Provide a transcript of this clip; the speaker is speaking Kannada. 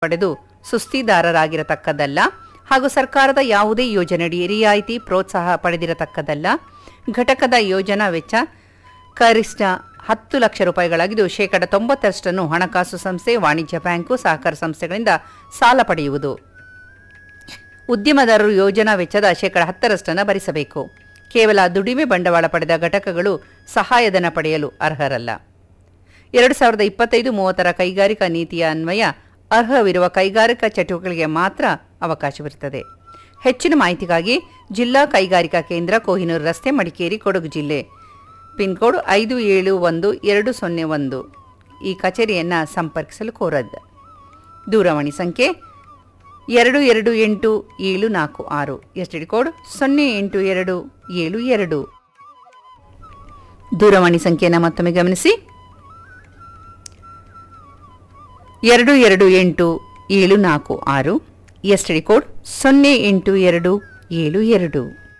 ಪಡೆದು ಸುಸ್ತಿದಾರರಾಗಿರತಕ್ಕದ್ದಲ್ಲ ಹಾಗೂ ಸರ್ಕಾರದ ಯಾವುದೇ ಯೋಜನೆಯಡಿ ರಿಯಾಯಿತಿ ಪ್ರೋತ್ಸಾಹ ಪಡೆದಿರತಕ್ಕದ್ದಲ್ಲ ಘಟಕದ ಯೋಜನಾ ವೆಚ್ಚ ಕನಿಷ್ಠ ಹತ್ತು ಲಕ್ಷ ರೂಪಾಯಿಗಳಾಗಿದ್ದು ಶೇಕಡ ತೊಂಬತ್ತರಷ್ಟನ್ನು ಹಣಕಾಸು ಸಂಸ್ಥೆ ವಾಣಿಜ್ಯ ಬ್ಯಾಂಕು ಸಹಕಾರ ಸಂಸ್ಥೆಗಳಿಂದ ಸಾಲ ಪಡೆಯುವುದು ಉದ್ಯಮದಾರರು ಯೋಜನಾ ವೆಚ್ಚದ ಶೇಕಡ ಹತ್ತರಷ್ಟನ್ನು ಭರಿಸಬೇಕು ಕೇವಲ ದುಡಿಮೆ ಬಂಡವಾಳ ಪಡೆದ ಘಟಕಗಳು ಸಹಾಯಧನ ಪಡೆಯಲು ಅರ್ಹರಲ್ಲ ಎರಡು ಸಾವಿರದ ಇಪ್ಪತ್ತೈದು ಮೂವತ್ತರ ಕೈಗಾರಿಕಾ ನೀತಿಯ ಅನ್ವಯ ಅರ್ಹವಿರುವ ಕೈಗಾರಿಕಾ ಚಟುವಟಿಕೆಗಳಿಗೆ ಮಾತ್ರ ಅವಕಾಶವಿರುತ್ತದೆ ಹೆಚ್ಚಿನ ಮಾಹಿತಿಗಾಗಿ ಜಿಲ್ಲಾ ಕೈಗಾರಿಕಾ ಕೇಂದ್ರ ಕೊಹಿನೂರು ರಸ್ತೆ ಮಡಿಕೇರಿ ಕೊಡಗು ಜಿಲ್ಲೆ ಪಿನ್ಕೋಡ್ ಐದು ಏಳು ಒಂದು ಎರಡು ಸೊನ್ನೆ ಒಂದು ಈ ಕಚೇರಿಯನ್ನು ಸಂಪರ್ಕಿಸಲು ಕೋರದ್ದು ದೂರವಾಣಿ ಸಂಖ್ಯೆ ಎರಡು ಎರಡು ಎಂಟು ಏಳು ನಾಲ್ಕು ಆರು ಎಸ್ ಡಿ ಕೋಡ್ ಸೊನ್ನೆ ಎಂಟು ಎರಡು ಏಳು ಎರಡು ದೂರವಾಣಿ ಸಂಖ್ಯೆಯನ್ನು ಮತ್ತೊಮ್ಮೆ ಗಮನಿಸಿ ಎರಡು ಎರಡು ಎಂಟು ಏಳು ನಾಲ್ಕು ಆರು ಎಸ್ ಡಿ ಕೋಡ್ ಸೊನ್ನೆ ಎಂಟು ಎರಡು ಏಳು ಎರಡು